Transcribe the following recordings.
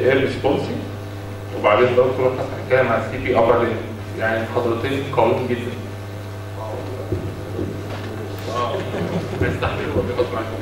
اير ريسبونسي وبعدين دكتور هتتكلم عن السي بي ابر يعني محاضرتين قويين جدا اه بيستحملوا وبيحط معاكم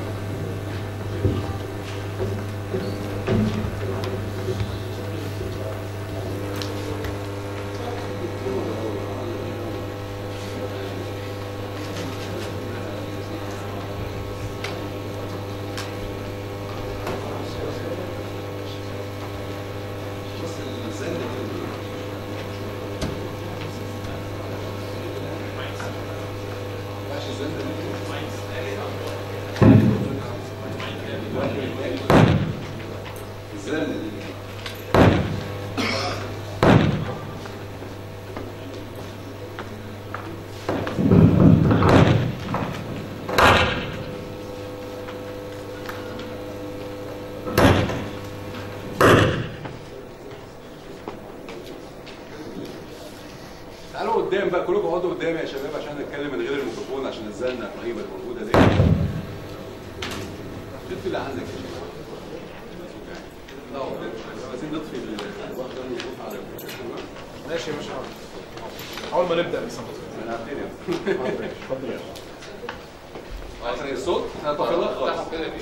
تعالوا قدام بقى كلكم اقعدوا قدام يا شباب عشان نتكلم من غير الميكروفون عشان الزنه الرهيبه الموجوده دي شوف اللي عندك يا شباب لا والله عايزين نطفي الواحد ده الميكروفون على الميكروفون ماشي يا باشا اول ما نبدا بس انا هبتدي عشان الصوت انا طفينا خالص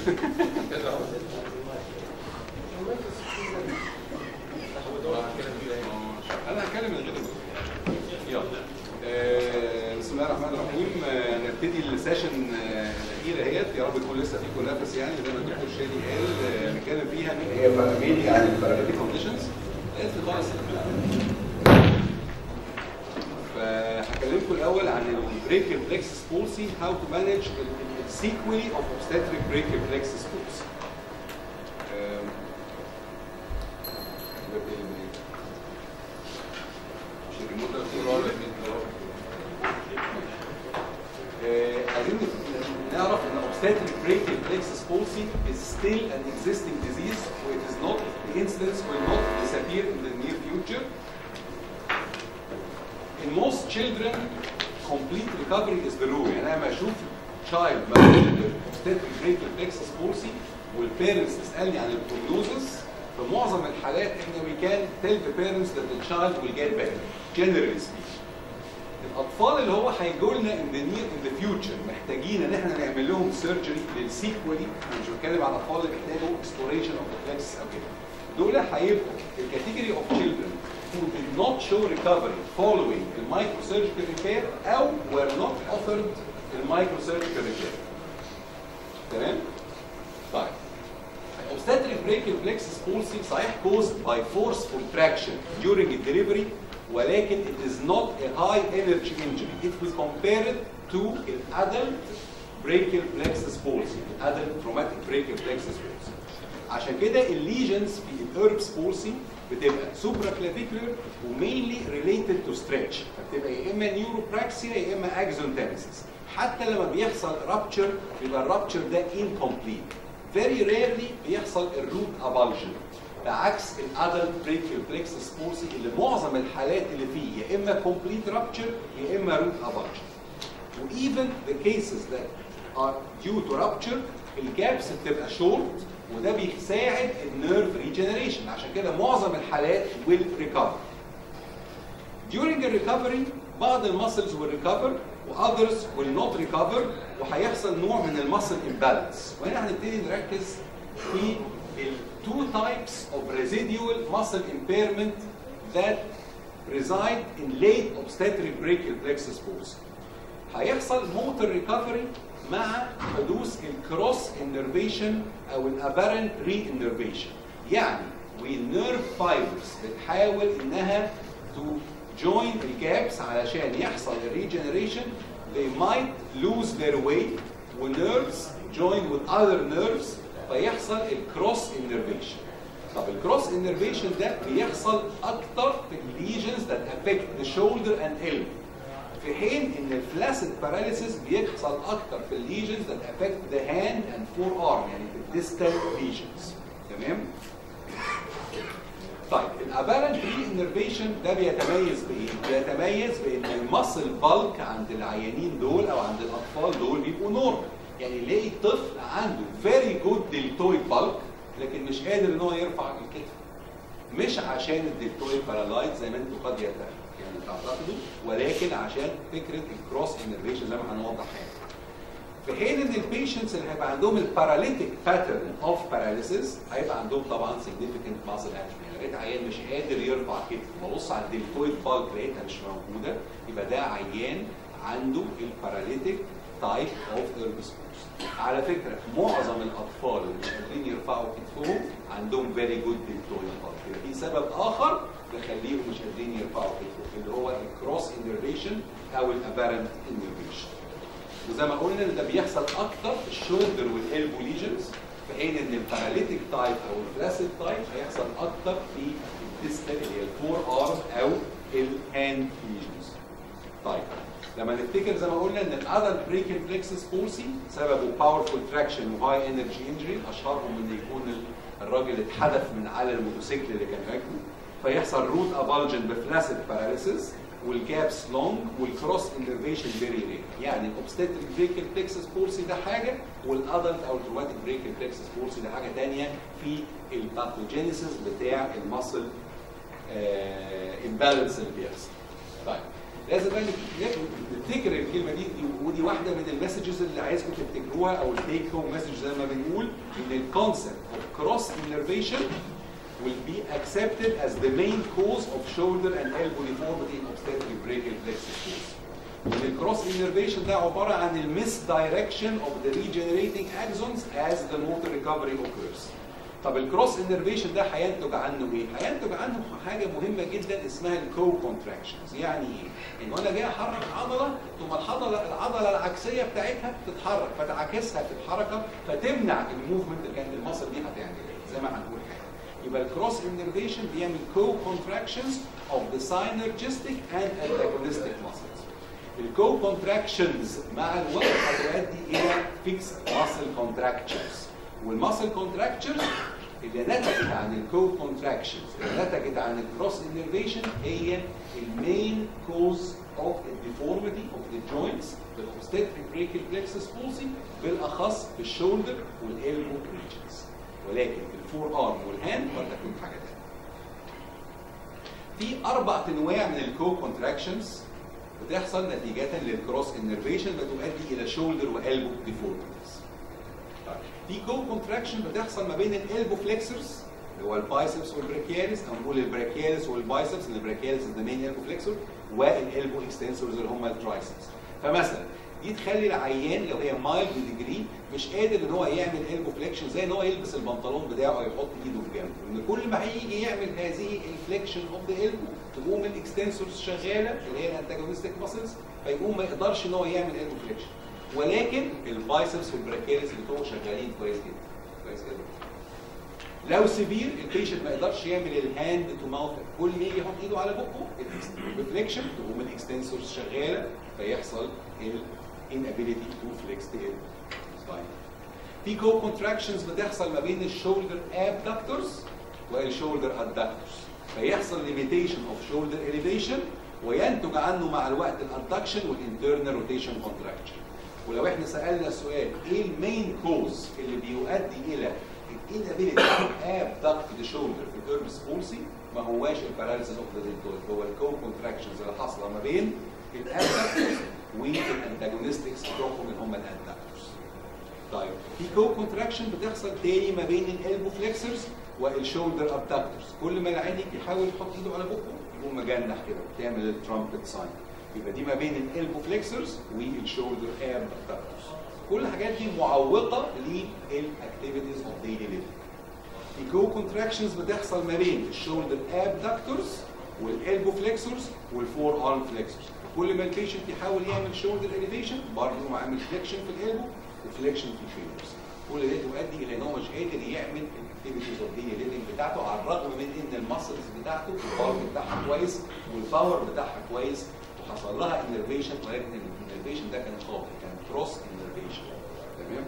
انا هتكلم من غير الميكروفون. يلا آه، بسم الله الرحمن الرحيم آه، نبتدي السيشن آه، الاخيره اهيت يا رب يكون لسه فيكم نفس يعني زي ما الدكتور شادي قال آه، نتكلم فيها ان هي مينلي عن الباراليتيك كونديشنز قالت في خالص فهكلمكم الاول عن البريكر بلكسس بولسي هاو تو مانج السيكولي اوف اوبستاتريك بريكر بلكسس بولسي مش الريموت ده فيه رابط آه، عايزين نعرف ان obstetric brachial plexus palsy is still an existing disease it is not the incidence will not disappear in the near future in most children complete recovery is the rule يعني انا لما اشوف child مولود obstetric brachial plexus palsy والبيرنتس تسالني عن البروجنوزس في معظم الحالات احنا we can tell the parents that the child will get better generally speaking الاطفال اللي هو هيجوا لنا in the near in the future محتاجين ان احنا نعمل لهم سيرجري للسيكولي انا مش بتكلم على الاطفال اللي بيحتاجوا exploration of the plexus او كده دول هيبقوا الكاتيجوري of children who did not show recovery following the microsurgical repair او were not offered the microsurgical repair تمام؟ طيب obstetric brachial plexus palsy صحيح caused by forceful traction during the delivery ولكن it is not a high energy injury if we compare it to an adult brachial plexus palsy adult traumatic brachial plexus palsy عشان كده الليجنز في الهربس بولسي بتبقى سوبرا كلافيكولر ومينلي ريليتد تو ستريتش فبتبقى يا اما نيوروبراكسيا يا اما اكزونتانسيس حتى لما بيحصل رابتشر بيبقى الرابتشر ده incomplete very rarely بيحصل الروت ابالجن بعكس الادلت بريكيال بلكسس بولسي اللي معظم الحالات اللي فيه يا اما كومبليت رابتشر يا اما روت ابالجن وايفن ذا كيسز that are due to rupture الجابس بتبقى شورت وده بيساعد النيرف ريجنريشن عشان كده معظم الحالات will recover during the recovery بعض المسلز will recover واذرز will not recover وهيحصل نوع من المسل امبالانس وهنا هنبتدي نركز في ال two types of residual muscle impairment that reside in late obstetric brachial plexus palsy. هيحصل motor recovery مع حدوث الكروس انرفيشن او الابارنت ري انرفيشن يعني والنيرف فايبرز بتحاول انها to join الجابس علشان يحصل الريجنريشن they might lose their way ونيرفز join with other nerves فيحصل الكروس انرفيشن طب الكروس انرفيشن ده بيحصل اكتر في الليجنز that affect the shoulder and elbow في حين ان الفلاسيد باراليسيس بيحصل اكتر في الليجنز that affect the hand and forearm يعني في الديستال ليجنز تمام طيب الابارنت ري انرفيشن ده بيتميز بايه؟ بيتميز بان المسل بالك عند العيانين دول او عند الاطفال دول بيبقوا نورمال يعني يلاقي طفل عنده فيري جود دلتويد بالك لكن مش قادر ان هو يرفع الكتف مش عشان الدلتويد بارالايز زي ما انتم قد يت- يعني تعتقدوا ولكن عشان فكره الكروس انرفيشن زي ما هنوضح حاجه في حين ان البيشنتس اللي هيبقى عندهم الباراليتيك باترن اوف باراليسيس هيبقى عندهم طبعا significant muscle atrophy لقيت عيان مش قادر يرفع كتفه ببص على الدلتويد بالك لقيتها مش موجوده يبقى ده عيان عنده الباراليتيك تايب اوف ايربس على فكره معظم الاطفال اللي مش قادرين يرفعوا كتفهم عندهم فيري جود دلتويد بالك يبقى في سبب اخر مخليهم مش قادرين يرفعوا كتفهم اللي هو الكروس انرفيشن او الابارنت انرفيشن وزي ما قلنا ان ده بيحصل اكتر في الشولدر والالبو ليجنز في حين ان الباراليتيك تايب او الفلاسيد تايب هيحصل اكتر في الديستال اللي هي الفور ارم او الهاند ليجنز. طيب لما نفتكر زي ما قلنا ان الادلت بريكن فليكسس بولسي سببه باورفول تراكشن وهاي انرجي انجري اشهرهم ان يكون الراجل اتحدف من على الموتوسيكل اللي كان راكبه فيحصل روت ابالجن بفلاسيد باراليسيس والجابس لونج والكروس انرفيشن فيري رير يعني الاوبستاتريك بريكل بلكسس بولسي ده حاجه والادلت او التروماتيك بريكل بلكسس بولسي ده حاجه ثانيه في الباثوجينيسيس بتاع المصل امبالانس اللي بيحصل. طيب لازم بقى نك- نفتكر الكلمه دي ودي واحده من المسجز اللي عايزكم تفتكروها او التيك هوم مسج زي ما بنقول ان الكونسبت اوف كروس انرفيشن will be accepted as the main cause of shoulder and elbow deformity in obstetric brachial plexus case. وان الكروس انرفيشن ده عباره عن المس دايركشن اوف ذا regenerating axons as the motor recovery occurs. طب الكروس انرفيشن ده هينتج عنه ايه؟ هينتج عنه حاجه مهمه جدا اسمها الكو كونتراكشنز، يعني ايه؟ ان انا جاي احرك عضله ثم العضله العضله العكسيه بتاعتها تتحرك فتعكسها في الحركه فتمنع الموفمنت اللي كانت المصل دي هتعمل ايه؟ زي ما هنقول حاجه. يبقى الكروس انرفيشن بيعمل كو كونتراكشنز اوف ذا synergistic and antagonistic muscles. الكو كونتراكشنز مع الوقت هتؤدي الى فيكس ماسل كونتراكشنز والماسل كونتراكشنز اللي نتجت عن الكو كونتراكشنز اللي نتجت عن الكروس انرفيشن هي المين كوز اوف الديفورميتي اوف ذا جوينتس في الاوبستاتريك بريكل بلكسس بولسي بالاخص في الشولدر والالبو ريجنز ولكن في الفور ارم والهاند قد تكون حاجه ثانيه. في اربع انواع من الكو كونتراكشنز بتحصل نتيجة للكروس انرفيشن بتؤدي الى شولدر والبو ديفورميتيز. في كو كونتراكشن بتحصل ما بين الالبو فليكسرز اللي هو البايسبس والبراكياليس او نقول البراكياليس والبايسبس ان البراكياليس ذا مين البو فليكسور والالبو اكستنسورز اللي هم الترايسبس. فمثلا دي تخلي العيان لو هي مايلد ديجري مش قادر ان هو يعمل البو فليكشن زي ان هو يلبس البنطلون بتاعه او يحط ايده في جنبه ان كل ما هيجي يعمل هذه الفليكشن اوف ذا البو تقوم الاكستنسورز شغاله اللي هي الانتاجونستيك ماسلز فيقوم ما يقدرش ان هو يعمل البو فليكشن ولكن البايسبس والبراكياليس بتوعه شغالين كويس جدا كويس جدا لو سيفير البيشنت ما يقدرش يعمل الهاند تو ماوث كل ما يجي يحط ايده على بقه الريفليكشن تقوم الاكستنسورز شغاله فيحصل الانابيليتي تو فليكس ذا طيب في كو كونتراكشنز بتحصل ما بين الشولدر ابدكتورز والشولدر ادكتورز فيحصل ليميتيشن اوف شولدر elevation وينتج عنه مع الوقت الادكشن والانترنال روتيشن كونتراكشن ولو احنا سالنا السؤال ايه المين كوز اللي بيؤدي الى الانابيليتي ابدكت ذا شولدر في الاربس بولسي ما هواش الباراليسيس اوف ذا ديلتويد هو الكو كونتراكشنز اللي حاصله ما بين الابدكتورز والانتاجونستكس بتوعهم اللي هم الادكتورز طيب في كو كونتراكشن بتحصل تاني ما بين الالبو فليكسرز والشولدر ابدكتورز كل ما العين يجي يحاول يحط ايده على بقه يقوم مجنح كده بتعمل الترامبت ساين يبقى دي ما بين الالبو فليكسرز والشولدر ابدكتورز كل الحاجات دي معوقه للاكتيفيتيز اوف ديلي ليفنج الكو كونتراكشنز بتحصل ما بين الشولدر ابدكتورز والالبو فليكسورز والفور ارم فليكسورز كل ما البيشنت يحاول يعمل شولدر اليفيشن برضه يقوم عامل فليكشن في الالبو وفليكشن في الفينجرز كل ده تؤدي الى ان هو مش قادر يعمل الاكتيفيتيز اوف ديلي ليفنج بتاعته على الرغم من ان المسلز بتاعته الباور بتاعها كويس والباور بتاعها كويس وحصل لها انرفيشن ولكن الانرفيشن ده كان خاطئ كان كروس انرفيشن تمام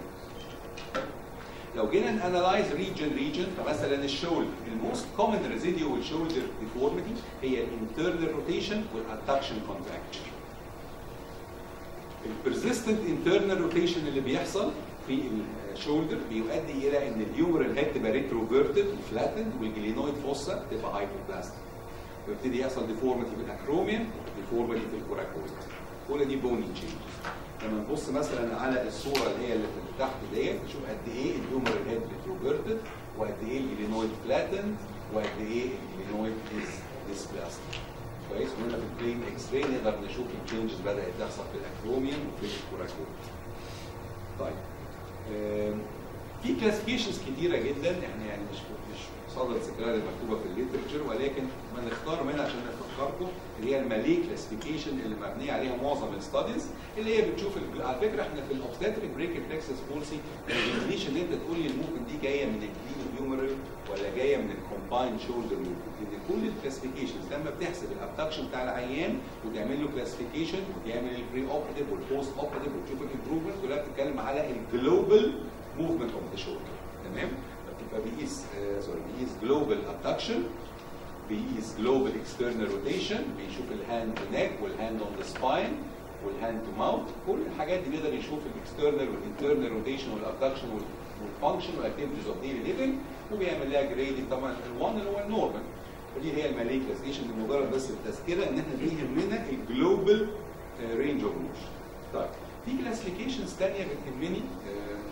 لو جينا نانلايز ريجن ريجن فمثلا الشولدر الموست كومن ريزيديوال شولدر ديفورميتي هي الانترنال روتيشن والادكشن كونتراكشن البرزيستنت انترنال روتيشن اللي بيحصل في الشولدر بيؤدي الى ان الهيومرال هيد تبقى ريتروفيرتد وفلاتند والجلينويد فوسا تبقى هايبوبلاستيك ويبتدي يحصل ديفورميتي في الاكروميوم ديفورميتي في الكوراكويد كل دي بوني تشينج لما نبص مثلا على الصوره اللي هي اللي تحت ديت نشوف قد ايه الهيومرال هيد ريتروفيرتد وقد ايه الجلينويد فلاتند وقد ايه الجلينويد از ديسبلاستيك كويس وهنا في البلين اكس راي نقدر نشوف التشينجز بدات تحصل في الاكروميوم وفي الكوراكويد طيب آم، في كلاسيفيكيشنز كتيره جدا يعني يعني مش مش صدر الذكريات المكتوبه في الليترشر ولكن ما نختار منها عشان نفكركم اللي هي المالي كلاسيفيكيشن اللي مبنيه عليها معظم الستاديز اللي هي بتشوف ال- على فكره احنا في الاوبستاتريك بريك ريفلكسس بولسي ما يهمنيش ان انت تقول لي الموفمنت دي جايه من الكلين هيومرال ولا جايه من الكومبايند شولدر موفمنت لان كل الكلاسيفيكيشنز لما بتحسب الابدكشن بتاع العيان وتعمل له كلاسيفيكيشن وتعمل البري اوبريتيف والبوست اوبريتيف وتشوف الامبروفمنت كلها بتتكلم على الجلوبال موفمنت اوف ذا شولدر تمام فبتبقى بيقيس آه سوري بيقيس جلوبال ابدكشن بيقيس جلوبال اكسترنال روتيشن بيشوف الهاند نيك والهاند اون ذا سباين والهاند تو ماوث كل الحاجات دي بيقدر يشوف الاكسترنال والانترنال روتيشن والابدكشن والفانكشن والاكتيفيتيز اوف ديلي ليفنج وبيعمل لها جريدنج طبعا ال1 اللي هو النورمال فدي هي المالي كلاسيفيكيشن لمجرد بس التذكره ان احنا بيهمنا الجلوبال رينج اوف موشن طيب في كلاسيفيكيشنز ثانيه بتهمني آه،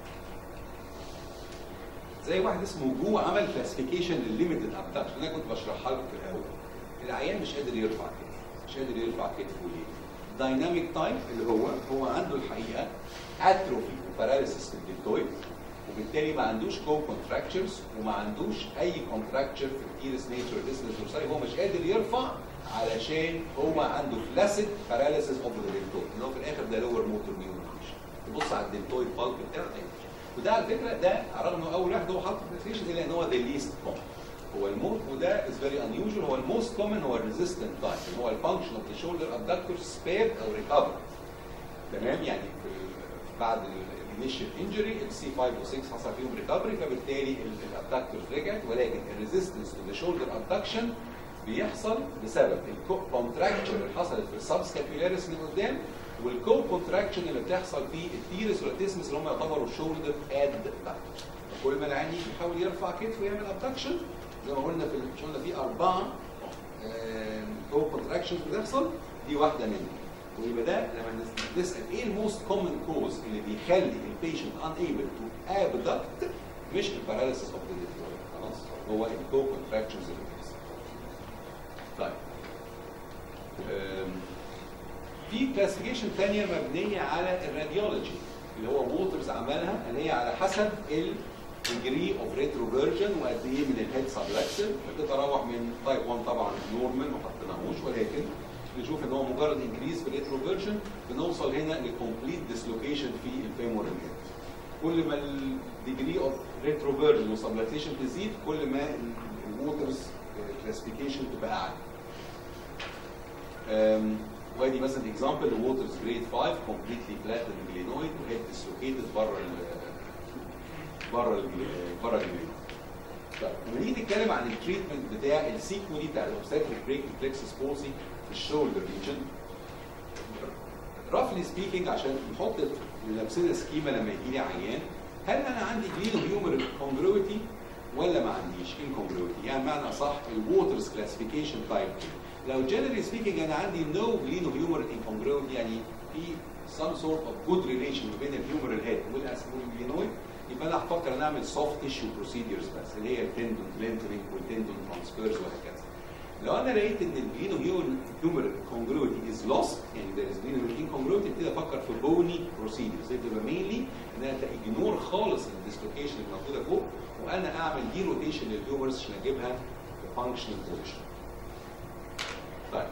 زي واحد اسمه جو عمل كلاسيفيكيشن للليميتد ابدكشن انا كنت بشرحها لكم في الاول العيان مش قادر يرفع كتفه مش قادر يرفع كتفه ليه؟ دايناميك تايب اللي هو هو عنده الحقيقه اتروفي وباراليسيس في الدلتويد وبالتالي ما عندوش كو كونتراكتشرز وما عندوش اي كونتراكتشر في التيرس نيتشر ديسنس دورسالي هو مش قادر يرفع علشان هو عنده فلاسيد باراليسيس اوف ذا دلتويد اللي هو في الاخر ده لور موتور نيورون تبص على الدلتويد بالك بتاعه وده على فكره ده على الرغم انه اول واحد هو حاطط كلاسيفيكيشن الا ان هو ذا ليست كومن هو الموت وده از فيري انيوجوال هو الموست كومن هو الريزيستنت تايب هو الفانكشن اوف ذا شولدر ابدكتور سبير او ريكفر تمام يعني في بعد الانيشال انجري السي 5 و 6 حصل فيهم ريكفري فبالتالي الابدكتور رجعت ولكن الريزيستنس تو ذا شولدر ابدكشن بيحصل بسبب الكونتراكشن اللي حصلت في السبسكابيولاريس من قدام والكو كونتراكشن اللي بتحصل في التيرس والتسمس اللي هم يعتبروا الشولدر اد كل ما العين يجي يحاول يرفع كتفه ويعمل ابدكشن زي ما قلنا في مش قلنا في اربعه كو كونتراكشنز بتحصل دي واحده منهم ويبقى ده لما نسال ايه الموست كومن كوز اللي بيخلي البيشنت unable to abduct مش الباراليسيس اوف ذا خلاص هو الكو كونتراكشنز اللي بتحصل طيب أم، في كلاسيفيكيشن ثانيه مبنيه على الراديولوجي اللي هو ووترز عملها اللي هي على حسب الديجري اوف ريتروفيرجن وقد ايه من الهيد سبلكسن بتتراوح من تايب 1 طبعا نورمال ما حطيناهوش ولكن نشوف ان هو مجرد انكريز في الريتروفيرجن بنوصل هنا لكومبليت ديسلوكيشن في الفيمورال هيد كل ما الديجري اوف ريتروفيرجن وسبلكسيشن تزيد كل ما الووترز كلاسيفيكيشن تبقى اعلى أم، وادي مثلا اكزامبل ووترز جريد 5 كومبليتلي فلاتن جلينويد وهيد ديسلوكيتد بره ال بره ال بره الجلينويد طيب لما نيجي نتكلم عن التريتمنت بتاع السيكو دي بتاع الاوبستاتريك بريك ريفلكسس بولسي في الشولدر ريجن رافلي سبيكينج عشان نحط لنفسنا سكيما لما يجي لي عيان هل انا عندي جلينو هيومر كونجرويتي ولا ما عنديش انكونجرويتي يعني معنى اصح الووترز كلاسيفيكيشن تايب لو جنرالي سبيكينج انا عندي نو جلينو هيومر انكونجرويتي يعني في some sort of good relation ما بين الهيومرال هيد والجلينويد يبقى انا هفكر ان اعمل سوفت تيشو بروسيدرز بس اللي هي التندون لينترينج والتندون ترانسفيرز وهكذا لو انا لقيت ان الجلينو هيومر كونجرويتي از لوست يعني there is جلينو انكونجرويتي ابتدي افكر في بوني بروسيدرز دي بتبقى مينلي ان انا اجنور خالص الديسلوكيشن اللي موجوده فوق وانا اعمل دي روتيشن للهيومرز عشان اجيبها في فانكشنال بوزيشن طيب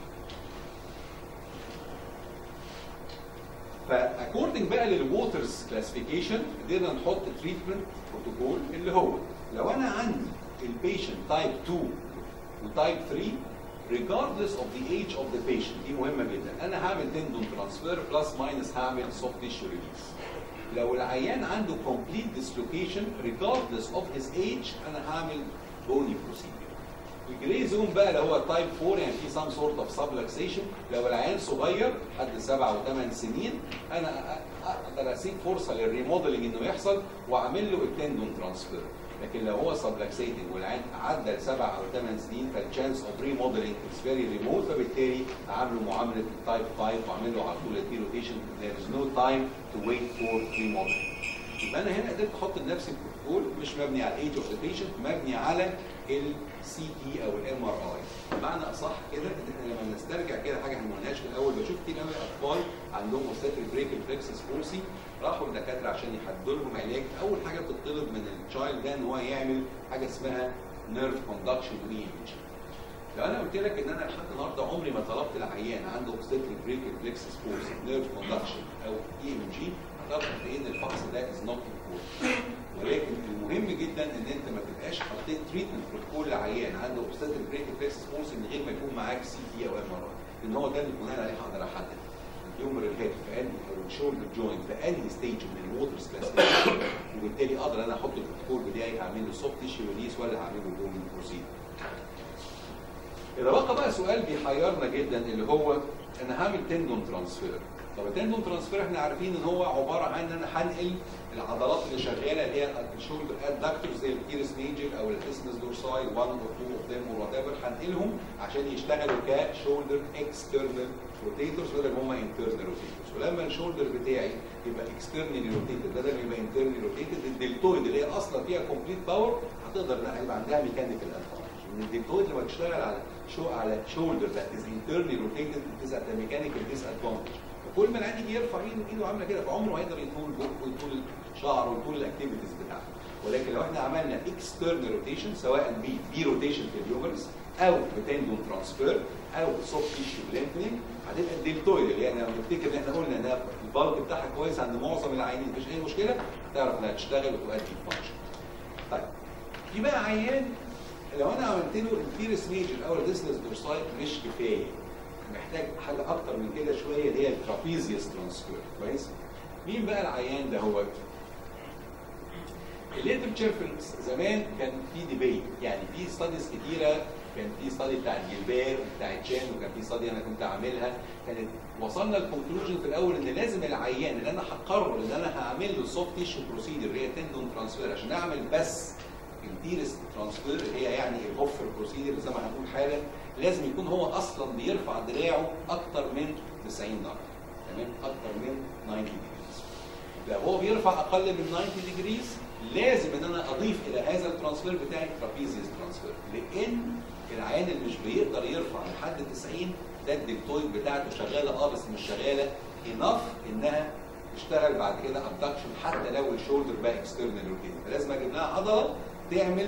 فاكوردنج بقى للووترز كلاسيفيكيشن قدرنا نحط تريتمنت بروتوكول اللي هو لو انا عندي البيشنت تايب 2 وتايب 3 regardless of the age of the patient دي مهمه جدا انا هعمل تندون ترانسفير بلس ماينس هعمل سوفت تيشو ريليس لو العيان عنده complete dislocation regardless of his age انا هعمل بوني بروسيدر الجري زون بقى اللي هو تايب 4 يعني في سام سورت اوف سبلكسيشن لو العيان صغير حد سبع وثمان سنين انا أ- اقدر اسيب فرصه للريموديلنج انه يحصل واعمل له التندون ترانسفير لكن لو هو سبلكسيتنج والعيان عدى سبع او ثمان سنين فالشانس اوف ريموديلنج از فيري ريموت فبالتالي اعامله معامله التايب 5 واعمل له على طول التي روتيشن there is no time to wait for remodeling يبقى انا هنا قدرت احط لنفسي بروتوكول مش مبني على الايج اوف ذا بيشنت مبني على السي تي او الام ار اي بمعنى اصح كده ان احنا لما نسترجع كده حاجه احنا ما قلناش في الاول بشوف كتير قوي اطفال عندهم اوستاتريك بريك ريفلكسس بولسي راحوا لدكاتره عشان يحددوا لهم علاج اول حاجه بتطلب من التشايلد ده ان هو يعمل حاجه اسمها نيرف كوندكشن وايمج لو انا قلت لك ان انا لحد النهارده عمري ما طلبت العيان عنده اوبستريك بريك ريفلكسس فورس نيرف كوندكشن او اي ام جي هتعرف قد ايه ان الفحص ده از نوت ولكن المهم جدا ان انت ما تبقاش حطيت تريتمنت بروتوكول لعيان عنده اوبستريك بريك ريفلكسس فورس من غير ما يكون معاك سي تي او ام ار لان هو ده اللي بناء عليه هقدر احدد الهيومر الهيد في انهي او الشولدر جوينت في انهي ستيج من الووتر سبيسيفيك وبالتالي اقدر انا احط البروتوكول بتاعي هعمل له سوفت تيشو ريليس ولا هعمل له بوم بروسيد إذا بقى بقى سؤال بيحيرنا جدا اللي هو أنا هعمل تندون ترانسفير طب التندون ترانسفير احنا عارفين ان هو عباره عن ان انا هنقل العضلات اللي شغاله اللي هي الشولدر ادكتورز زي الكيرس ميجر او الاسمس دورساي 1 اور 2 اوف ذيم اور وات ايفر هنقلهم عشان يشتغلوا كشولدر اكسترنال روتيتورز بدل ما هم انترنال روتيتورز ولما الشولدر بتاعي يبقى اكسترنالي روتيتد بدل ما يبقى انترنالي روتيتد الدلتويد اللي هي اصلا فيها كومبليت باور هتقدر انها يبقى عندها ميكانيكال ادفانتج ان الدلتويد لما تشتغل على شو على شولدر ذات از انترنالي روتيتد از ات ميكانيكال ديس ادفانتج كل ما العيان يجي يرفع ايده ايده عامله كده فعمره هيقدر يطول بقه ويطول شعره ويطول الاكتيفيتيز بتاعته ولكن لو احنا عملنا اكسترنال روتيشن سواء بي بي روتيشن في اليومرس او بتندون ترانسفير او سوفت تيشو لينكنينج هتبقى الدلتويد اللي احنا نفتكر ان احنا قلنا ان البلك بتاعها كويس عند معظم العيانين مفيش اي مشكله تعرف انها تشتغل وتؤدي الفانكشن. طيب في بقى عيان لو انا عملت له الفيرس ميجر او الديسنس دورسايت مش كفايه محتاج حاجه اكتر من كده شويه اللي هي الترابيزيوس ترانسفير كويس مين بقى العيان ده هو الليترشر في زمان كان في ديبيت يعني في ستاديز كتيره كان في ستادي بتاع الجلباب بتاع تشان وكان في ستادي انا كنت عاملها كانت وصلنا للكونكلوجن في الاول ان لازم العيان اللي انا هقرر ان انا هعمل له سوفت تيشو بروسيدر اللي هي تندون ترانسفير عشان اعمل بس الديرست ترانسفير اللي هي يعني الهوفر بروسيدر زي ما هنقول حالا لازم يكون هو اصلا بيرفع دراعه اكتر من 90 درجه تمام اكتر من 90 ديجريز لو هو بيرفع اقل من 90 ديجريز لازم ان انا اضيف الى هذا الترانسفير بتاعي ترابيزيوس ترانسفير لان العيان اللي مش بيقدر يرفع لحد 90 ده الدلتويد بتاعته شغاله اه بس مش شغاله انف انها تشتغل بعد كده ابدكشن حتى لو الشولدر بقى اكسترنال روتين فلازم اجيب لها عضله تعمل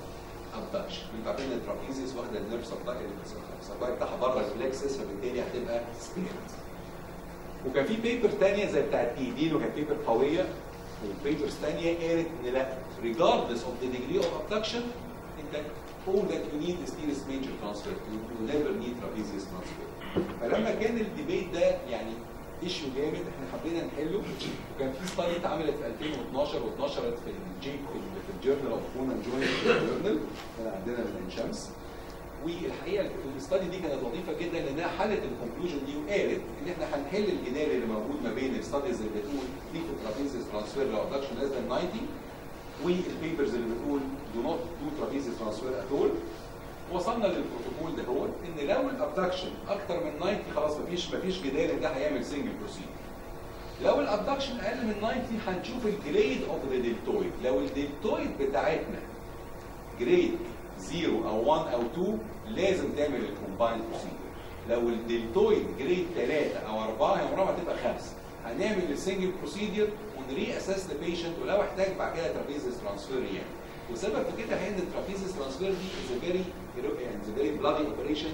ابدكشن انتوا عارفين ان الترابيزيوس واخده النيرف سبلاي بتاعها بره الفلكسس فبالتالي هتبقى سبيرت وكان في بيبر ثانيه زي بتاعت ايدين وكانت بيبر قويه وبيبرز ثانيه قالت ان لا regardless of the degree of abduction انت all that you need is teres major transfer you, you never need trapezius transfer فلما كان الديبيت ده يعني ايشو جامد احنا حبينا نحله وكان في ستادي اتعملت في 2012 واتنشرت في الجي في الجورنال اوف بون اند جوينت جورنال كان عندنا من عين شمس والحقيقه الاستادي دي كانت لطيفه جدا لانها حلت الكونكلوجن دي وقالت ان احنا هنحل الجدال اللي موجود ما بين الستاديز اللي بتقول في ترابيزيس ترانسفير لو ابدكشن ليس ذان 90 والبيبرز اللي بتقول دو نوت دو ترابيزيس ترانسفير ات اول وصلنا للبروتوكول ده هو ان لو الابدكشن اكتر من 90 خلاص مفيش مفيش جدال ان ده هيعمل سنجل بروسيد لو الابدكشن اقل من 90 هنشوف الجريد اوف ذا ديلتويد لو الديلتويد بتاعتنا جريد 0 او 1 او 2 لازم تعمل الكومبايند بروسيدر لو الدلتويد جريد 3 او 4 هي عمرها ما تبقى 5 هنعمل السنجل بروسيدر ونري اساس البيشنت ولو احتاج بعد كده ترابيزيس ترانسفير يعني والسبب في كده هي ان الترابيزيس ترانسفير دي از فيري يعني فيري بلادي اوبريشن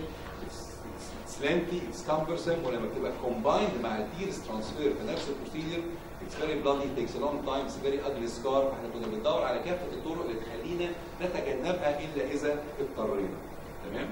اتس لينثي اتس كامبرسم ولما بتبقى كومبايند مع التيرز ترانسفير في نفس البروسيدر اتس فيري بلادي تيكس لونج تايم اتس فيري اجلي سكار فاحنا كنا بندور على كافه الطرق اللي تخلينا نتجنبها الا اذا اضطرينا تمام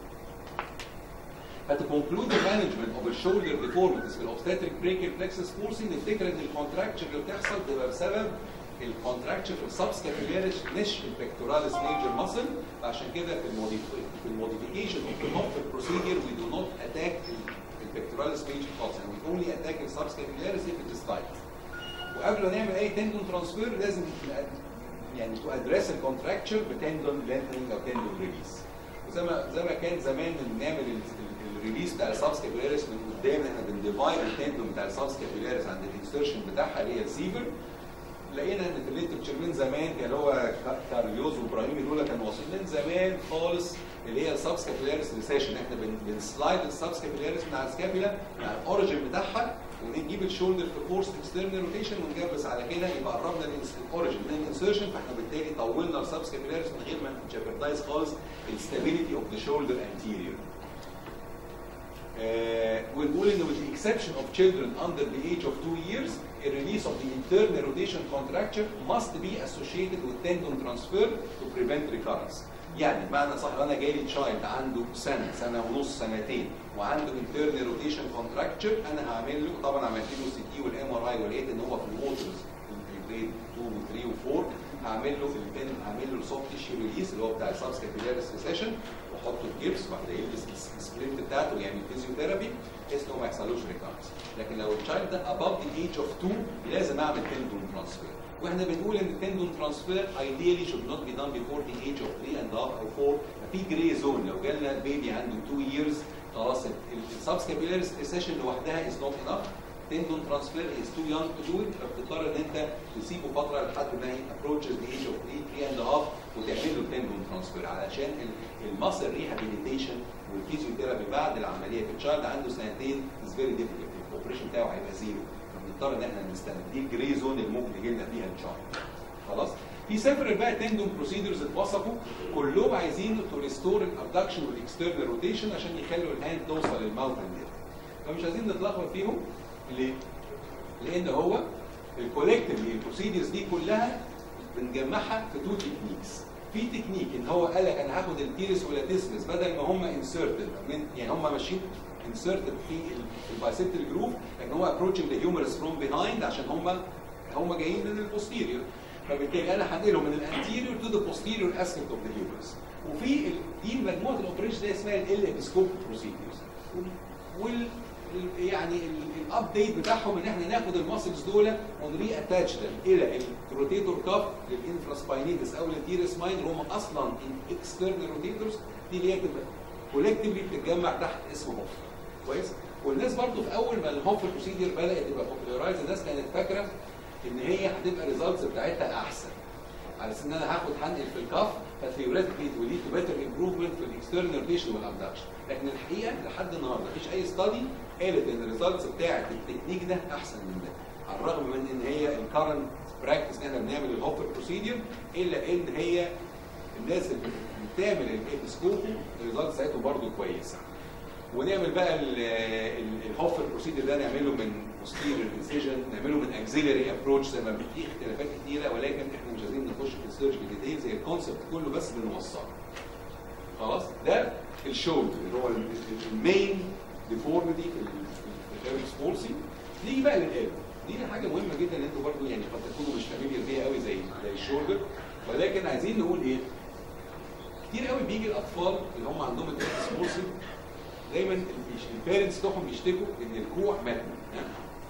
But to conclude the management of the shoulder deformities في الاوبستاتريك بريكل plexus forcing نفتكر ان الكونتراكشن اللي بتحصل بتبقى بسبب الكونتراكشن في السبسكابيلاريس مش البكتوراليس ميجر ماسل عشان كده في الموديفي في الموديفيكيشن اوف ذا هوب بروسيجر وي دو نوت اتاك البكتوراليس ميجر خالص يعني وي اونلي اتاك السبسكابيلاريس if it is tight وقبل ما نعمل اي تندون ترانسفير لازم يعني تو ادريس الكونتراكشر بتندون لينثنينج او تندون ريليس وزي ما زي ما كان زمان نعمل الريليس بتاع السبسكابيلاريس من قدام احنا بنديفايد التندون بتاع السبسكابيلاريس عند الانسرشن بتاعها اللي هي السيفر لقينا ان في الليترشر من زمان كان هو كارليوز وابراهيمي دول كانوا واصلين من زمان خالص اللي هي السبسكابيلاريس ريسيشن احنا بن- بنسلايد السبسكابيلاريس من على السكابيلا مع الاوريجن بتاعها ونجيب الشولدر في فورس اكسترنال روتيشن ونجبس على كده يبقى قربنا الاوريجن من الانسرشن فاحنا بالتالي طولنا السبسكابيلاريس من غير ما نجبردايز خالص الستابيليتي اوف ذا شولدر انتيريور Uh, ونقول ان with the exception of children under the age of two years, a release of the internal rotation contracture must be associated with tendon transfer to prevent recurrence. يعني بمعنى صح لو انا جاي لي تشايلد عنده سنه سنه ونص سنتين وعنده internal rotation contracture انا هعمل له طبعا عملت له سي تي والام ار اي ولقيت ان هو في الموتورز الجريد 2 و3 و4 هعمل له في البن هعمل له السوفت تيشيو ريليس اللي هو بتاع السبس كابيلاريس ريسيشن واحطه في جبس وبعد كده يلبس السبلنت بتاعته ويعمل فيزيوثيرابي بحيث ان هو ما يحصلوش ريكارنس لكن لو التشايلد ده above the age of 2 لازم اعمل تندون ترانسفير واحنا بنقول ان التندون ترانسفير ideally should not be done before the age of 3 and a half او 4 في جري زون لو جالنا بيبي عنده 2 years خلاص السبس كابيلاريس ريسيشن لوحدها is not enough tendon transfer is too young to do it فبتضطر ان انت تسيبه فتره لحد ما هي approaches the age of 3 3 and a half وتعمل له tendon transfer علشان الماسل ريهابيليتيشن والفيزيوثيرابي بعد العمليه في التشايلد عنده سنتين is very difficult الاوبريشن بتاعه هيبقى زيرو فبنضطر ان احنا نستنى دي الجري زون اللي ممكن يجي لنا فيها التشايلد خلاص في سيفرال بقى تندون بروسيدرز اتوصفوا كلهم عايزين تو ريستور الابدكشن والاكسترنال روتيشن عشان يخلوا الهاند توصل للماوث دي فمش عايزين نتلخبط فيهم ليه؟ لان هو الكولكتيفلي البروسيدرز دي كلها بنجمعها في تو تكنيكس في تكنيك ان هو قال لك انا هاخد التيرس والاتيسمس بدل ما هم انسرتد من يعني هم ماشيين انسرتد في البايسيبتال جروف لكن هو ابروتشنج الهيومرس فروم بيهايند عشان هم هم جايين من البوستيريور فبالتالي انا هنقله من الانتيريور تو ذا بوستيريور اسكت اوف ذا هيومرس وفي ال- دي مجموعه الاوبريشن دي اسمها ال ابسكوب بروسيدرز وال ال- يعني الابديت بتاعهم ان احنا ناخد الماسلز دول ونري اتاتش them الى الروتيتور كاف للانفراسباينيتس او للتيرس ماين اللي هم اصلا اكسترنال روتيتورز دي اللي هي بتبقى كولكتيفلي بتتجمع تحت اسم هوف كويس والناس برضو في اول ما الهوف بروسيدر بدات تبقى بوبيلارايز الناس كانت فاكره ان هي هتبقى الريزلتس بتاعتها احسن على اساس ان انا هاخد هنقل في الكف فثيوريتيكلي توليد تو بيتر امبروفمنت في الاكسترنال روتيشن والابدكشن لكن الحقيقه لحد النهارده مفيش اي ستادي قالت ان الريزلتس بتاعت التكنيك ده احسن من ده على الرغم من ان هي الكرنت براكتس ان احنا بنعمل الهوبر بروسيدر الا ان هي الناس اللي بتعمل الابسكوب الريزلتس بتاعته برضه كويسه ونعمل بقى الهوفر بروسيدر ده نعمله من posterior incision نعمله من auxiliary approach زي ما في اختلافات كتيره ولكن احنا مش عايزين نخش في السيرجري ديتيلز هي الكونسبت كله بس بنوصله خلاص ده الشولدر اللي هو المين ديفورميتي في الهيربس بولسي نيجي بقى للقلب دي حاجه مهمه جدا ان انتوا برضو يعني قد تكونوا مش فاميليار بيها قوي زي زي الشولدر ولكن عايزين نقول ايه كتير قوي بيجي الاطفال اللي هم عندهم الهيربس بولسي دايما البيرنتس بتوعهم بيشتكوا ان الكوع متني ها؟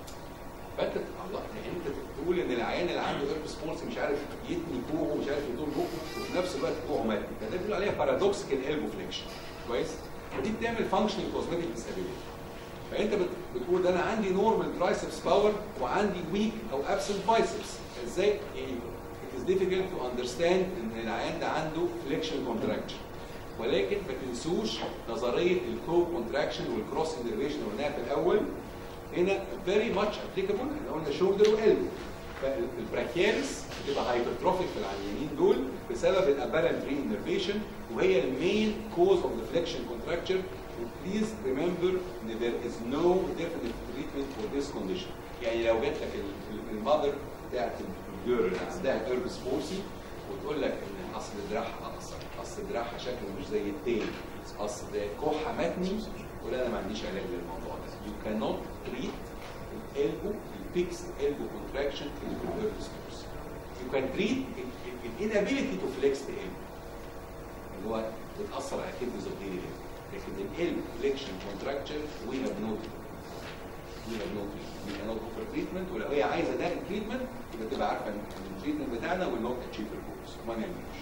فانت الله يعني انت تقول ان العيان اللي عنده هيربس بولسي مش عارف يتني كوعه ومش عارف يطول بقه وفي نفس الوقت كوعه متني فده بيقول عليها بارادوكسيكال البو فليكشن كويس ودي بتعمل فانكشنال كوزمتيك ديسابيلتي فانت بت- بتقول ده انا عندي نورمال ترايسبس باور وعندي ويك او ابسنت بايسبس ازاي يعني it is difficult to understand ان العيان ده عنده فليكشن كونتراكشن ولكن ما تنسوش نظريه الكو كونتراكشن والكروس انرفيشن اللي قلناها في الاول هنا فيري ماتش ابليكابل احنا قلنا شولدر وقلب فالبراكيالس بتبقى هايبرتروفيك في العيانين دول بسبب الابارنت ري انرفيشن وهي المين كوز اوف ذا فليكشن كونتراكشر بليز ريمبر ان there is no definite treatment for this condition يعني لو جات لك المذر بتاعت الجيرل اللي عندها هيربس بولسي وتقول لك ان اصل دراعها اقصر اصل دراعها شكله مش زي التاني اصل ده كحه متني ولا انا ما عنديش علاج للموضوع ده you cannot treat الالبو البيكس البو كونتراكشن في الهيربس بولسي you can treat ال inability to flex the elbow اللي هو بتاثر على activities of daily living لكن ال flexion contracture we have no we have no treatment we cannot offer treatment ولو هي عايزه ده treatment يبقى تبقى عارفه ان التريتمنت بتاعنا will not achieve the goals ما نعملوش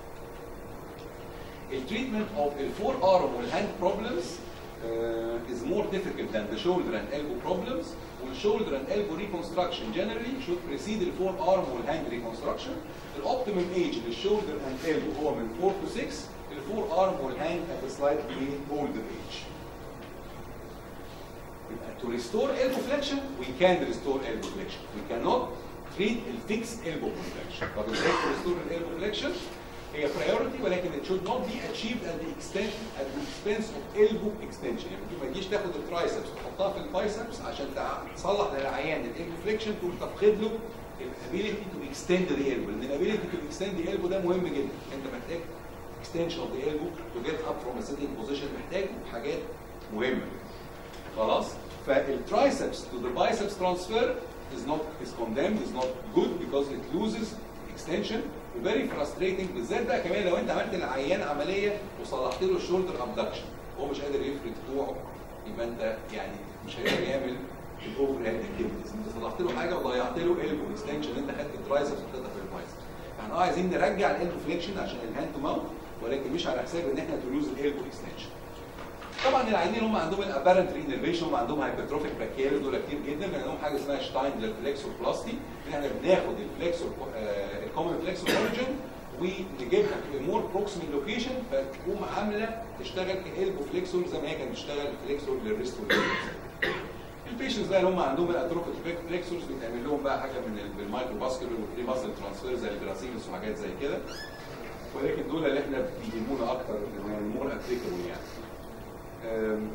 التريتمنت of the forearm والhand problems uh, is more difficult than the shoulder and elbow problems والshoulder and elbow reconstruction generally should precede the forearm والhand reconstruction الاوبتيمم age للشولدر and elbow هو من 4 to 6 الفور arm والhand at a slightly older age يبقى to restore elbow flexion we can restore elbow flexion we cannot treat the fixed elbow flexion طب ازاي to restore the elbow flexion هي priority ولكن it should not be achieved at the extent at the expense of elbow extension يعني ما تجيش تاخد الترايسبس تحطها في البايسبس عشان تع- تصلح للعيان الالبو فليكشن تقوم تفقد له الابيليتي تو اكستند ذا elbow لان الابيليتي تو اكستند ذا elbow ده مهم جدا انت محتاج extension of the elbow to get up from a sitting position محتاج حاجات مهمه خلاص فالترايسبس to the biceps transfer is not is condemned is not good because it loses extension وفيري frustrating بالذات بقى كمان لو انت عملت للعيان عمليه وصلحت له الشولدر ابدكشن هو مش قادر يفرد كوعه يبقى انت يعني مش هيقدر يعمل الاوفر هاند اكتيفيتيز انت صلحت له حاجه وضيعت له البو اكستنشن انت خدت الترايسبس وحطيتها في البايسبس احنا اه عايزين نرجع الالبو فليكشن عشان الهاند تو ماوث ولكن مش على حساب ان احنا تلوز الالبو اكستنشن طبعا العيانين هم عندهم الابارنت رينرفيشن هم عندهم هايبرتروفيك براكيال دول كتير جدا لان عندهم حاجه اسمها شتايندلر فليكسور بلاستي ان احنا بناخد الفليكسور الكومن فليكسور اوريجن ونجيبها في مور بروكسيمال لوكيشن فتقوم عامله تشتغل كالبو فليكسور زي ما هي كانت بتشتغل فليكسور للريست البيشنتس بقى اللي هم عندهم الاتروفيك فليكسورز بيتعمل لهم بقى حاجه من المايكرو باسكولار والفري ماسل ترانسفير زي الجراسيلس وحاجات زي كده ولكن دول اللي احنا بيهمونا اكتر يعني مور ابليكابل يعني أم،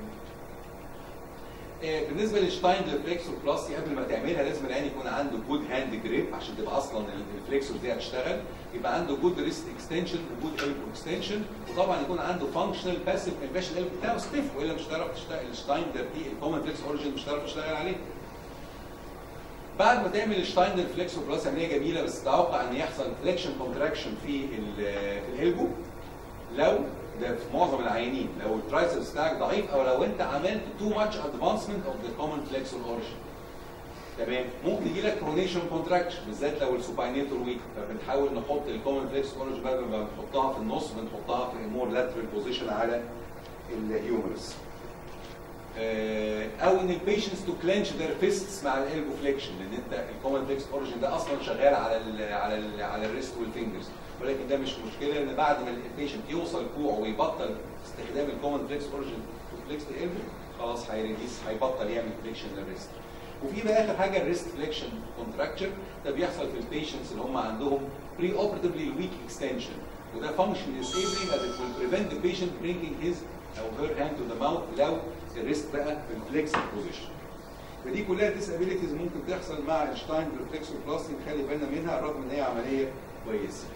آه، بالنسبه للشتايندلر فليكسور بلاستي قبل ما تعملها لازم العين يكون عنده جود هاند جريب عشان تبقى اصلا الفليكسور دي هتشتغل يبقى عنده جود ريست اكستنشن وجود البو اكستنشن وطبعا يكون عنده فانكشنال باسيف ما يبقاش الالبو بتاعه ستيف والا مش هتعرف تشتغل الشتايندلر دي الكومن فليكس اوريجن مش هتعرف تشتغل عليه بعد ما تعمل الشتايندل فليكسور بلاس عمليه جميله بس تتوقع ان يحصل فليكشن كونتراكشن في ال- في الالبو لو ده في معظم العيانين لو الترايسبس بتاعك ضعيف او لو انت عملت تو ماتش ادفانسمنت اوف ذا كومن فليكسور اوريجن تمام ممكن يجي لك برونيشن كونتراكشن بالذات لو السوباينيتور ويك فبنحاول نحط الكومن فليكس اوريجن بدل ما بنحطها في النص بنحطها في مور لاترال بوزيشن على الهيومرس آه، او ان البيشنتس تو كلينش ذير فيستس مع الالبو فليكشن لان انت الكومن فليكس اوريجن ده اصلا شغال على ال على ال على الريست والفينجرز ولكن ده مش مشكله لان بعد ما البيشنت يوصل كوعه ويبطل استخدام الكومن فليكس اوريجن تو فليكس الالبو خلاص هيريليس هيبطل يعمل فليكشن للريست وفي بقى اخر حاجه الريست فليكشن كونتراكشر ده بيحصل في البيشنتس اللي هم عندهم بري اوبرتيفلي ويك اكستنشن وده فانكشن disabling as it will prevent the patient bringing his او her hand to the mouth لو الريست بقى في الفليكس بوزيشن فدي كلها disabilities ممكن تحصل مع الشتاين ريفلكسور بلاستي نخلي بالنا منها رغم ان هي عمليه كويسه.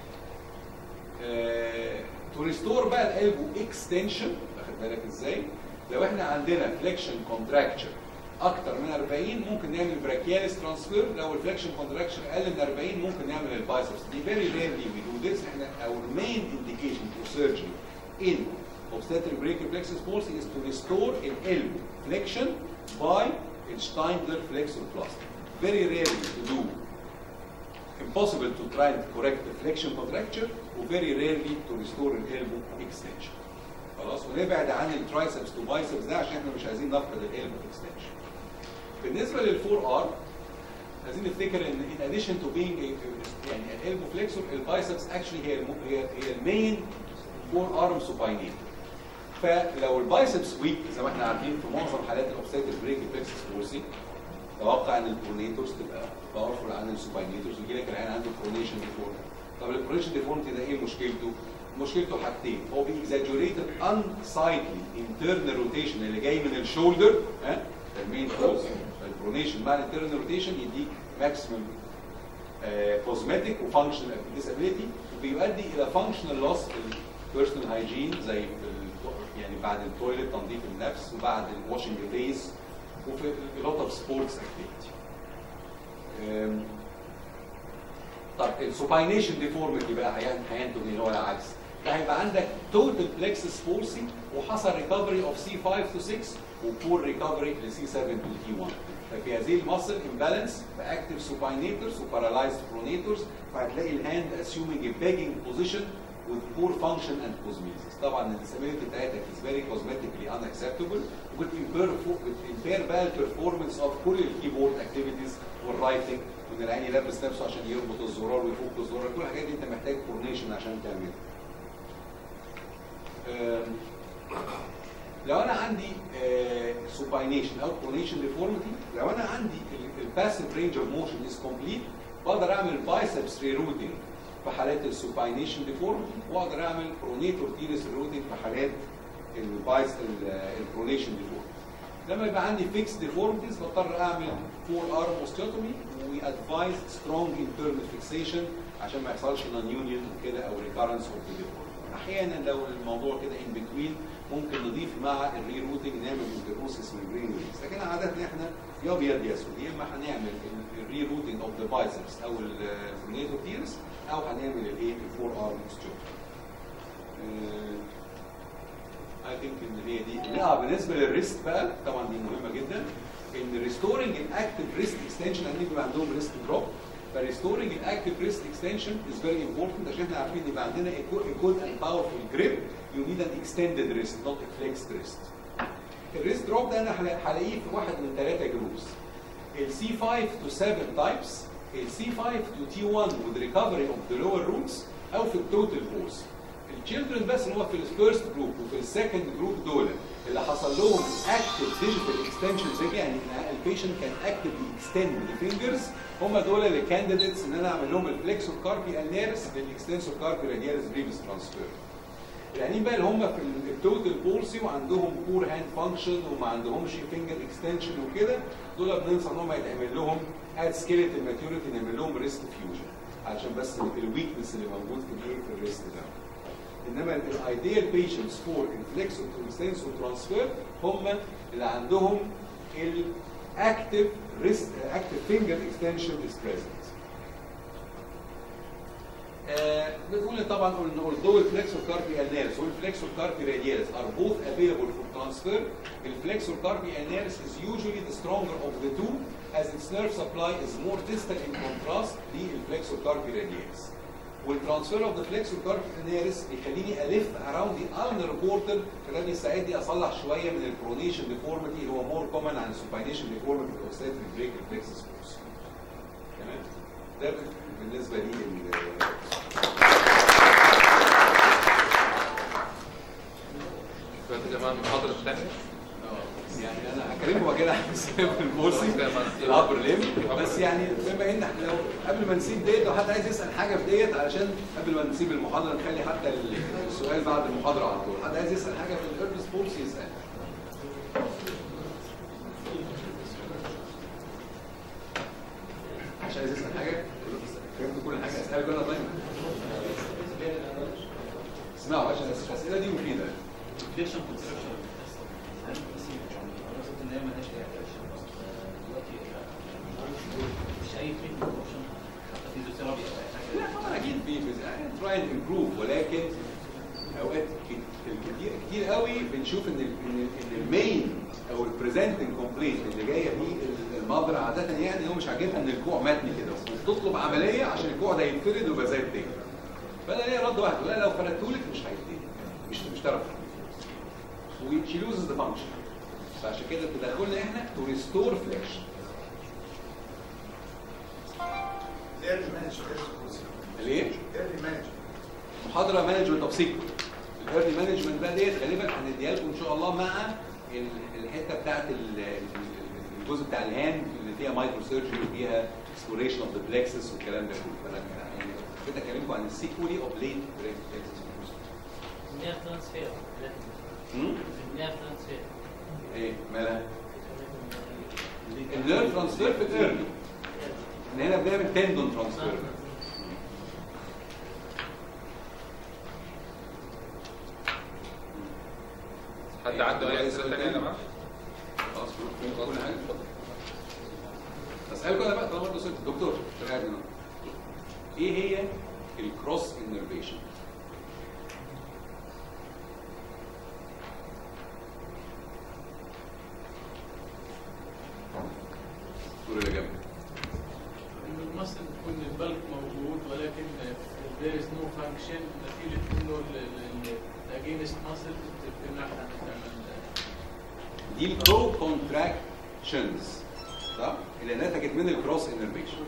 تو ريستور بقى الالبو اكستنشن واخد بالك ازاي؟ لو احنا عندنا فليكشن كونتراكشر اكتر من 40 ممكن نعمل براكياليس ترانسفير لو الفليكشن كونتراكشن اقل من 40 ممكن نعمل البايسبس دي فيري ريرلي وي دو ذس احنا our main indication for surgery in obstetric brachial plexus palsy is to restore an elbow flexion by Steindler flexor plasty. Very rarely to do impossible to try and correct the flexion contracture و very rarely to restore an elbow extension. خلاص ونبعد عن الترايسبس تو بايسبس ده عشان احنا مش عايزين نفقد الالبو اكستنشن. بالنسبه للفور ار عايزين نفتكر ان in addition to being a, يعني الالبو فليكسور البايسبس actually هي الم- هي هي المين فور ارم سوباينيت. فلو البايسبس ويك زي ما احنا عارفين في معظم حالات الاوبستيتر بريك فليكسس فورسي توقع ان البرونيتورز تبقى باورفول عن السوباينيتورز ويجي لك العين عنده برونيشن ديفورمتي طب البرونيشن ديفورمتي ده ايه مشكلته؟ مشكلته حاجتين هو بيكزاجوريتد انسايكلي انترنال روتيشن اللي جاي من الشولدر ها ده المين كوز البرونيشن مع الانترنال روتيشن يديك ماكسيمم كوزمتيك وفانكشنال ديسابيليتي وبيؤدي الى فانكشنال لوس في البيرسونال هايجين زي في ال- يعني بعد التويلت تنظيف النفس وبعد الواشنج فيس وفي a lot of sports activity. Um, طب السوباينيشن ديفورميتي بقى هي- هينتج ايه هو العكس ده هيبقى عندك توتال بلكسس فورسي وحصل ريكفري اوف سي 5 تو 6 وبور ريكفري لسي 7 تو تي 1 ففي هذه المسل امبالانس باكتف سوباينيتورز وبارالايزد برونيتورز فهتلاقي الهاند assuming a begging position with poor function and cosmesis. طبعا الديسابيلتي بتاعتك is very cosmetically unacceptable وبتimpair بتimpair بقى البرفورمانس اوف كل الكيبورد اكتيفيتيز والرايتنج وان العين يلبس نفسه عشان يربط الزرار ويفك الزرار كل الحاجات دي انت محتاج كورنيشن عشان تعملها. أم، لو انا عندي سوباينيشن او كورنيشن ديفورميتي لو انا عندي الباسيف رينج اوف موشن از كومبليت بقدر اعمل بايسبس ريروتنج في حالات السوباينيشن ديفورميتي واقدر اعمل برونيتور تيرس ريروتنج في حالات البايس البرونيشن ديفورميتي لما يبقى عندي فيكس ديفورميتيز بضطر اعمل فور ارم اوستيوتومي وادفايز سترونج انترنال فيكسيشن عشان ما يحصلش نون يونيون كده او ريكارنس اوف ديفورميتي احيانا لو الموضوع كده ان بتوين ممكن نضيف مع الري روتنج نعمل انتروسيس من برين ريليز لكن عاده احنا يا ابيض يا اسود يا اما هنعمل الري روتنج اوف ذا بايسبس او الفرنيتو تيرس او هنعمل الايه الفور ارم اي ثينك ان هي دي لا بالنسبه للريست بقى طبعا دي مهمه جدا ان ريستورنج الاكتف ريست اكستنشن ان يبقى عندهم ريست دروب فريستورنج الاكتف ريست اكستنشن از فيري امبورتنت عشان احنا عارفين يبقى عندنا جود اند باورفul جريب يو نيد ان اكستندد ريست نوت فليكسد ريست الريست دروب ده انا هلا- هلاقيه في واحد من ثلاثه جروبس السي 5 تو 7 تايبس السي 5 تو تي 1 with recovery of the lower roots او في التوتال فورس التشيلدرن بس اللي هو في الفيرست جروب وفي السكند جروب دول اللي حصل لهم اكتف ديجيتال اكستنشن زي كده، يعني البيشنت كان اكتفلي اكستند الفينجرز هم دول اللي كانديديتس ان انا اعمل لهم الفليكسور كاربي النيرس للاكستنسور كاربي راديالس بريفيس ترانسفير العيانين بقى اللي هم في التوتال بولسي وعندهم بور هاند فانكشن وما عندهمش فينجر اكستنشن وكده دول بننصح ان هم يتعمل لهم ات سكيلتال ماتيوريتي نعمل لهم ريست فيوجن علشان بس الويكنس اللي موجود في الايه في الريست ده انما الايديال بيشنتس فور الفليكسور تو اكستنسور ترانسفير هم اللي عندهم الاكتف ريست اكتف فينجر اكستنشن از بريزنت آه، بنقول طبعا ان although الفليكسور كاربي النيرس والفليكسور كاربي راديالس are both available for transfer الفليكسور كاربي النيرس is usually the stronger of the two as its nerve supply is more distal in contrast للفليكسور كاربي راديالس والترانسفير اوف ذا فليكسور كاربي النيرس بيخليني الف اراوند ذا النر بورتال فده بيساعدني اصلح شويه من البرونيشن ديفورميتي اللي هو مور كومن عن السوباينيشن ديفورميتي او ستاتريك بريك ريفلكسس فورس تمام ده بالنسبه لي ال- دلوقتي يا جماعه المحاضره الثانيه يعني انا هكلمكم كده عن سبب البورسي الابر ليم بس يعني بما ان احنا لو قبل ما نسيب ديت لو حد عايز يسال حاجه في ديت علشان قبل ما نسيب المحاضره نخلي حتى السؤال بعد المحاضره على طول حد عايز يسال حاجه في الهيربس بورسي يسال مش عايز يسال حاجه فهمت كل حاجه اسالك انا طيب اسمعوا عشان الاسئله دي مفيده فيكشن كونستراكشن بس قصدي ان هي مالهاش اي ابلكيشن دلوقتي مش اي تريتمنت اوبشن حتى فيزيوثيرابي او اي حاجه لا طبعا اكيد في تراي اند امبروف ولكن اوقات كتير كتير قوي بنشوف ان ال- ان ان المين او البريزنتنج كومبليت اللي جايه بيه المضر عاده يعني هو مش عاجبها ان الكوع متني كده وبتطلب عمليه عشان الكوع ده يتفرد ويبقى زي التاني فانا ليا رد واحد لا لو فردتهولك مش هيديني مش مش تعرف وشي لوزز ذا فانكشن فعشان كده تدخلنا احنا تو ريستور فليكشن ايرلي مانجمنت ليه؟ ايرلي مانجمنت محاضره مانجمنت اوف سيكول الايرلي مانجمنت بقى ديت غالبا هنديها لكم ان شاء الله مع ال- الحته بتاعت ال- ال- الجزء بتاع الهاند اللي فيها مايكرو سيرجري وفيها اكسبلوريشن اوف ذا بلكسس والكلام ده كله فانا يعني كنت اكلمكم عن السيكولي اوف ليت بلكسس نير ترانسفير نير ترانسفير ايه مالها؟ النيرف ترانسفير في الايرلي ان هنا بنعمل تندون ترانسفير حد عنده اي اسئله ثانيه يا جماعه؟ خلاص كل كل حاجه اسالكم انا بقى طالما برضه سبت دكتور شغال هنا ايه هي الكروس انرفيشن الدكتور اللي جنبك إنه المصل يكون البلك موجود ولكن there is no function نتيجة إنه الأجينست مصل بتمنعك عن تعمل دي البرو كونتراكشنز صح؟ اللي نتجت من الكروس انرفيشن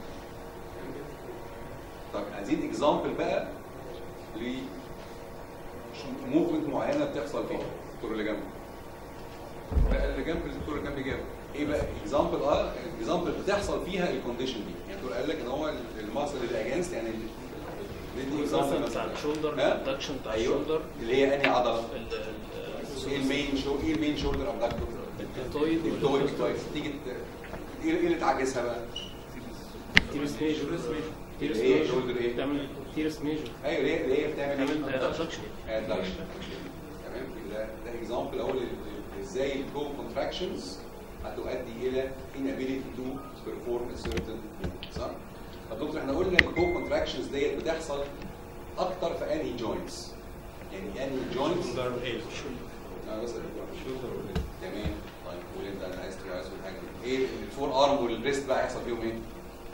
طب عايزين اكزامبل بقى ل موفمنت معينه بتحصل فيها الدكتور اللي جنبه لا اللي جنب الدكتور اللي جنبي جاب ايه بقى اكزامبل اه اكزامبل بتحصل فيها الكونديشن دي يعني الدكتور قال لك ان هو الماسل اللي اجينست يعني ندي example مثلا بتاع مثلا. الشولدر ها؟ الابدكشن بتاع ايوه الشولدر اللي هي انهي عضله؟ ال- ال- ايه المين شو ايه المين شولدر ابدكتور؟ الدلتويد الدكتور كويس تيجي ت- ايه إيه اللي تعجزها بقى؟ تيرس ميجور تيرس ايه ميجور شولدر ايه؟ بتعمل تيرس ميجور ايوه ليه ليه بتعمل بتعمل ايه؟ ابدكشن ادكشن تمام ده ده اكزامبل اهو لل- ازاي البرو كونتراكشنز هتؤدي الى inability to perform a certain movement صح؟ طب دكتور احنا قلنا البرو كونتراكشنز ديت بتحصل اكتر في انهي جوينتس؟ يعني انهي جوينتس؟ اه بس تمام طيب قول انت انا عايز عايز تقول حاجه ايه الفور ارم والريست بقى هيحصل فيهم ايه؟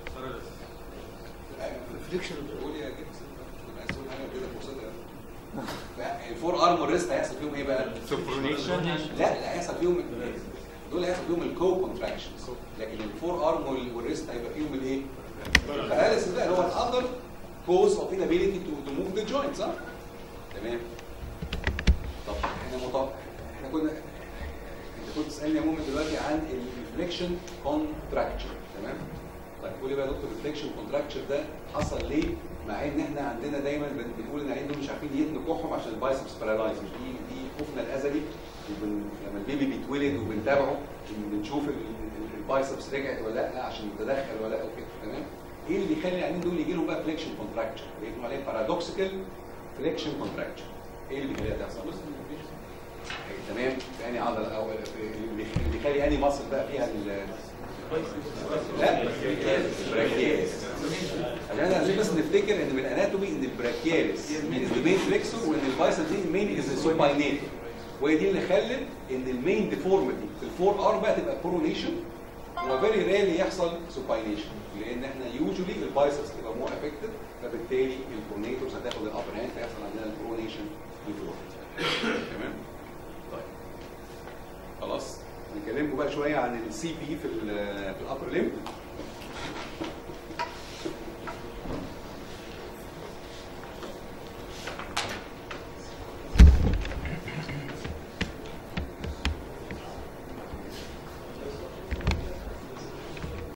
ريفليكشن قول يا جيبس انا عايز تقول حاجه كده فرصتها لا، الفور ارم والريست هيحصل فيهم ايه بقى؟ لا لا هيحصل فيهم دول هيحصل فيهم الكو كونتراكشنز لكن الفور ارم وال- والريست هيبقى فيهم الايه؟ الباراليسيس ده اللي هو الاذر كوز اوف inability to to move the joint صح؟ تمام طب احنا مطابق احنا كنا انت كنت تسالني يا مؤمن دلوقتي عن الريفليكشن كونتراكشر تمام؟ طيب قول لي بقى يا دكتور الريفليكشن كونتراكشر ده حصل ليه؟ مع ان احنا عندنا دايما بن- بنقول ان العيال دول مش عارفين يتنوا كحهم عشان البايسبس بارالايز مش دي دي خوفنا الازلي وبن... لما البيبي بيتولد وبنتابعه بنشوف ال- ال- البايسبس رجعت ولا لا عشان يتدخل ولا لا وكده تمام؟ ايه اللي بيخلي العيانين دول يجي لهم بقى فليكشن كونتراكشر؟ بيقولوا عليه بارادوكسيكال فليكشن كونتراكشر ايه اللي بيخليها تحصل؟ تمام في انهي عضله او في- اللي بيخ- اللي بيخلي انهي مصل بقى فيها ال لا براكياليس احنا عايزين بس نفتكر ان من الاناتومي ان البراكياليس از ذا مين فليكسور وان البايسل دي المين از سوباينيتور وهي دي اللي خلت ان المين ديفورميتي في الفور ار بقى تبقى برونيشن وفيري ريرلي يحصل سوباينيشن لان احنا يوجولي البايسبس تبقى مور افكتد فبالتالي البرونيتورز هتاخد الابر هاند فيحصل عندنا البرونيشن بيفور تمام طيب خلاص نكلمكم بقى شويه عن السي بي في ال في الابر ليمب